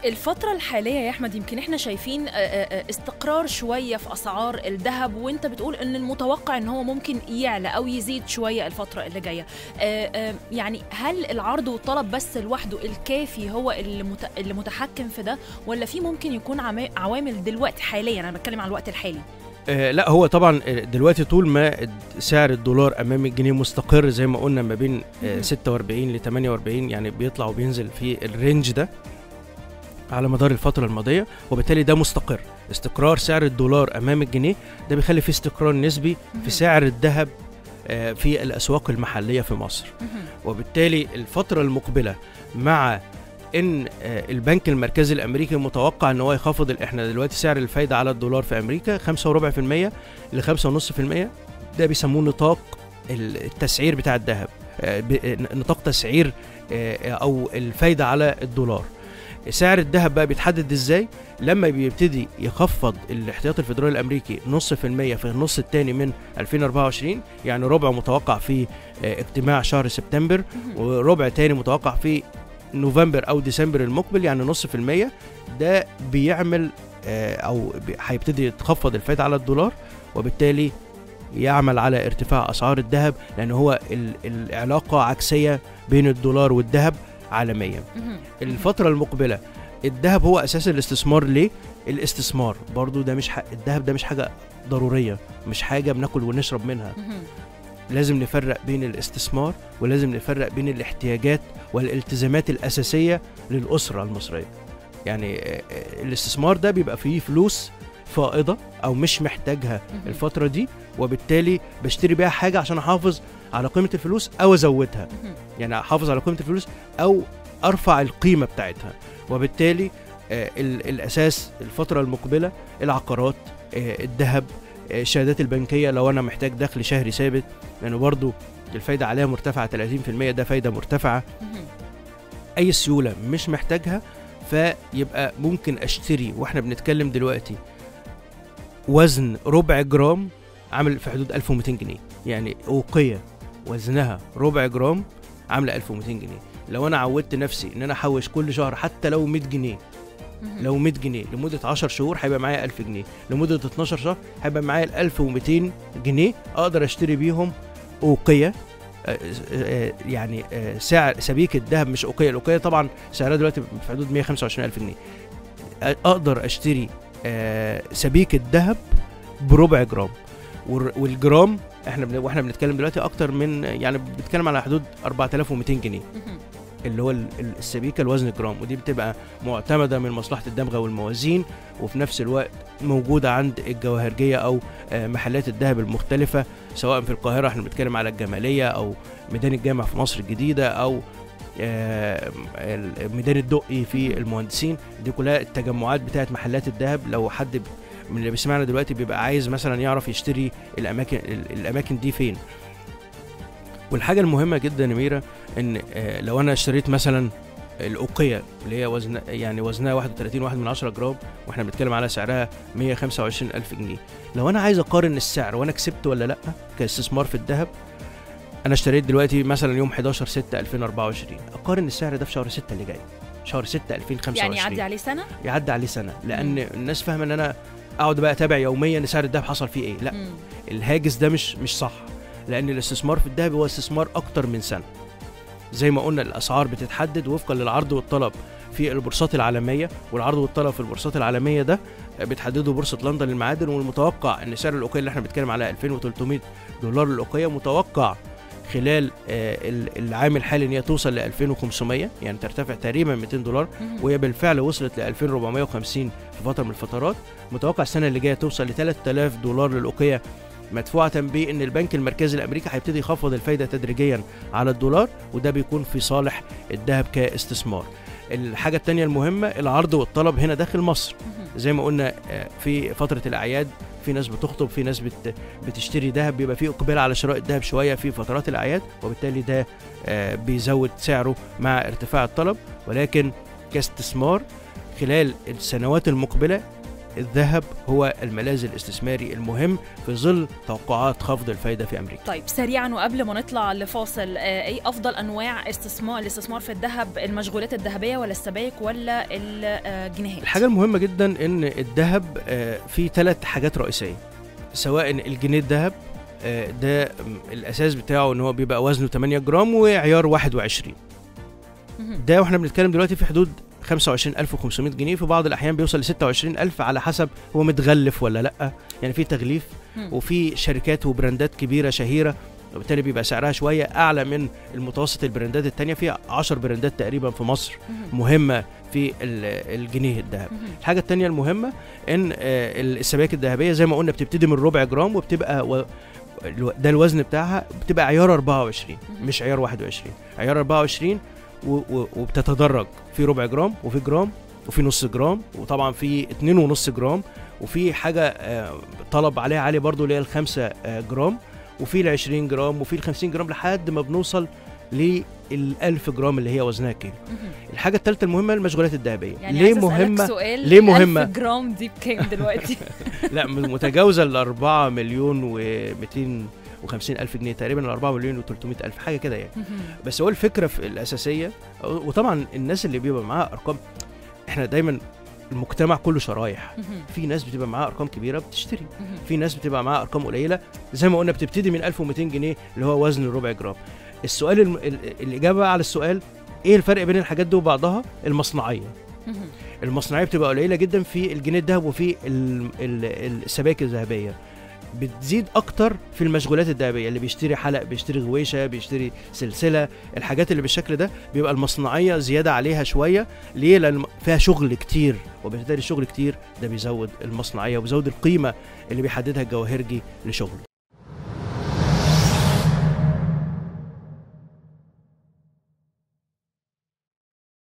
الفترة الحالية يا أحمد يمكن إحنا شايفين آه، آه، آه، استقرار شوية في أسعار الذهب وأنت بتقول إن المتوقع إن هو ممكن يعلى أو يزيد شوية الفترة اللي جاية آه، آه، يعني هل العرض والطلب بس لوحده الكافي هو اللي مت- اللي متحكم في ده ولا في ممكن يكون عما- عوامل دلوقتي حاليا أنا بتكلم عن الوقت الحالي آه لا هو طبعا آه، دلوقتي طول ما الد- سعر الدولار امام الجنيه مستقر زي ما قلنا ما بين آه مهم. 46 ل 48 يعني بيطلع وبينزل في الرينج ده على مدار الفترة الماضية وبالتالي ده مستقر استقرار سعر الدولار أمام الجنيه ده بيخلي في استقرار نسبي في سعر الذهب آه، في الأسواق المحلية في مصر مهم. وبالتالي الفترة المقبلة مع ان آه، البنك المركزي الامريكي متوقع ان هو يخفض ال- احنا دلوقتي سعر الفايده على الدولار في امريكا 5.4% ل 5.5% ده بيسموه نطاق ال- التسعير بتاع الذهب آه، ب- آه، نطاق تسعير آه، او الفايده على الدولار سعر الذهب بقى بيتحدد ازاي لما بيبتدي يخفض الاحتياطي الفدرالي الامريكي نص في المية في النص الثاني من 2024 يعني ربع متوقع في آه، اجتماع شهر سبتمبر مهم. وربع تاني متوقع في نوفمبر او ديسمبر المقبل يعني نص في المية ده بيعمل آه، او بي- هيبتدي يتخفض الفائدة على الدولار وبالتالي يعمل على ارتفاع اسعار الذهب لان هو ال- العلاقة عكسية بين الدولار والذهب عالميا مهم. الفترة المقبلة الذهب هو اساس الاستثمار ليه الاستثمار برضو ده مش ح... الذهب ده مش حاجة ضرورية مش حاجة بناكل ونشرب منها مهم. لازم نفرق بين الاستثمار ولازم نفرق بين الاحتياجات والالتزامات الأساسية للأسرة المصرية يعني آه، آه، الاستثمار ده بيبقى فيه فلوس فائضة أو مش محتاجها مهم. الفترة دي وبالتالي بشتري بيها حاجة عشان أحافظ على قيمة الفلوس أو أزودها مهم. يعني أحافظ على قيمة الفلوس أو أرفع القيمة بتاعتها وبالتالي آه، ال- الأساس الفترة المقبلة العقارات آه، الذهب آه، الشهادات البنكية لو أنا محتاج دخل شهري ثابت لأنه برضو الفايدة عليها مرتفعة 30% ده فايدة مرتفعة مهم. أي سيولة مش محتاجها فيبقى ممكن أشتري وإحنا بنتكلم دلوقتي وزن ربع جرام عامل في حدود 1200 جنيه يعني أوقية وزنها ربع جرام عاملة 1200 جنيه لو أنا عودت نفسي إن أنا أحوش كل شهر حتى لو 100 جنيه مهم. لو 100 جنيه لمده 10 شهور هيبقى معايا 1000 جنيه لمده 12 شهر هيبقى معايا ال 1200 جنيه اقدر اشتري بيهم اوقيه آه، آه، يعني آه، سعر سبيكه ذهب مش اوقيه الاوقيه طبعا سعرها دلوقتي في حدود 125000 جنيه آه، اقدر اشتري آه، سبيكه ذهب بربع جرام والر- والجرام احنا بن- واحنا بنتكلم دلوقتي اكتر من يعني بنتكلم على حدود 4200 جنيه مهم. اللي هو ال- ال- السبيكه الوزن جرام ودي بتبقى معتمده من مصلحه الدمغه والموازين وفي نفس الوقت موجوده عند الجواهرجيه او آه، محلات الذهب المختلفه سواء في القاهره احنا بنتكلم على الجماليه او ميدان الجامع في مصر الجديده او آه، ال- ميدان الدقي في المهندسين دي كلها التجمعات بتاعت محلات الذهب لو حد ب- من اللي بيسمعنا دلوقتي بيبقى عايز مثلا يعرف يشتري الاماكن ال- الاماكن دي فين والحاجه المهمه جدا يا ميرا ان آه، لو انا اشتريت مثلا الاوقيه اللي هي وزن يعني وزنها 31 واحد من 10 جرام واحنا بنتكلم على سعرها 125 الف جنيه لو انا عايز اقارن السعر وانا كسبت ولا لا كاستثمار في الذهب انا اشتريت دلوقتي مثلا يوم 11 6 2024 اقارن السعر ده في شهر 6 اللي جاي شهر 6 2025 يعني يعدي عليه سنة يعدي عليه سنه لان الناس فاهمه ان انا اقعد بقى اتابع يوميا سعر الذهب حصل فيه ايه لا مم. الهاجس ده مش مش صح لان الاستثمار في الذهب هو استثمار اكتر من سنه زي ما قلنا الاسعار بتتحدد وفقا للعرض والطلب في البورصات العالميه والعرض والطلب في البورصات العالميه ده بتحدده بورصه لندن للمعادن والمتوقع ان سعر الاوقيه اللي احنا بنتكلم عليها 2300 دولار للاوقيه متوقع خلال آه، ال- العام الحالي ان هي توصل ل 2500 يعني ترتفع تقريبا 200 دولار مهم. وهي بالفعل وصلت ل 2450 في فتره من الفترات متوقع السنه اللي جايه توصل ل 3000 دولار للاوقيه مدفوعه بان البنك المركزي الامريكي هيبتدي يخفض الفايده تدريجيا على الدولار وده بيكون في صالح الذهب كاستثمار الحاجه الثانيه المهمه العرض والطلب هنا داخل مصر مهم. زي ما قلنا آه، في فتره الاعياد في ناس بتخطب في ناس بت بتشتري ذهب بيبقى في اقبال على شراء الذهب شويه في فترات الاعياد وبالتالي ده آه، بيزود سعره مع ارتفاع الطلب ولكن كاستثمار خلال السنوات المقبله الذهب هو الملاذ الاستثماري المهم في ظل توقعات خفض الفايده في امريكا طيب سريعا وقبل ما نطلع لفاصل آه، ايه افضل انواع استثمار الاستثمار في الذهب المشغولات الذهبيه ولا السبائك ولا الجنيهات الحاجه المهمه جدا ان الذهب آه، فيه ثلاث حاجات رئيسيه سواء الجنيه الذهب آه، ده م- الاساس بتاعه ان هو بيبقى وزنه 8 جرام وعيار 21 مهم. ده واحنا بنتكلم دلوقتي في حدود 25500 جنيه في بعض الاحيان بيوصل ل 26000 على حسب هو متغلف ولا لا يعني في تغليف مم. وفي شركات وبراندات كبيره شهيره وبالتالي بيبقى سعرها شويه اعلى من المتوسط البراندات التانية في 10 براندات تقريبا في مصر مهم. مهمه في ال- الجنيه الذهب مهم. الحاجه التانية المهمه ان آه، السبائك الذهبيه زي ما قلنا بتبتدي من ربع جرام وبتبقى و... الو- ده الوزن بتاعها بتبقى عيار 24 مهم. مش عيار 21 عيار 24 و... و... وبتتدرج في ربع جرام وفي جرام وفي نص جرام وطبعا في اتنين ونص جرام وفي حاجه آه، طلب عليها عالي برضو اللي هي الخمسة آه، جرام وفي ال 20 جرام وفي ال 50 جرام لحد ما بنوصل لل 1000 جرام اللي هي وزنها كيلو مهم. الحاجه الثالثه المهمه المشغولات الذهبيه يعني ليه عايزة أسألك مهمه سؤال ليه مهمة؟ 1000 جرام دي بكام دلوقتي لا م- متجاوزه ال 4 مليون و 250 الف جنيه تقريبا ال 4 مليون و 300 الف حاجه كده يعني مهم. بس هو الفكره في الاساسيه وطبعا الناس اللي بيبقى معاها ارقام احنا دايما المجتمع كله شرايح مهم. في ناس بتبقى معاها ارقام كبيره بتشتري مهم. في ناس بتبقى معاها ارقام قليله زي ما قلنا بتبتدي من 1200 جنيه اللي هو وزن الربع جرام السؤال الم... ال- الاجابه على السؤال ايه الفرق بين الحاجات دي وبعضها المصنعيه مهم. المصنعيه بتبقى قليله جدا في الجنيه الذهب وفي ال- ال- السبائك الذهبيه بتزيد اكتر في المشغولات الذهبيه اللي بيشتري حلق بيشتري غويشه بيشتري سلسله الحاجات اللي بالشكل ده بيبقى المصنعيه زياده عليها شويه ليه لان فيها شغل كتير وبالتالي الشغل كتير ده بيزود المصنعيه وبيزود القيمه اللي بيحددها الجواهرجي لشغله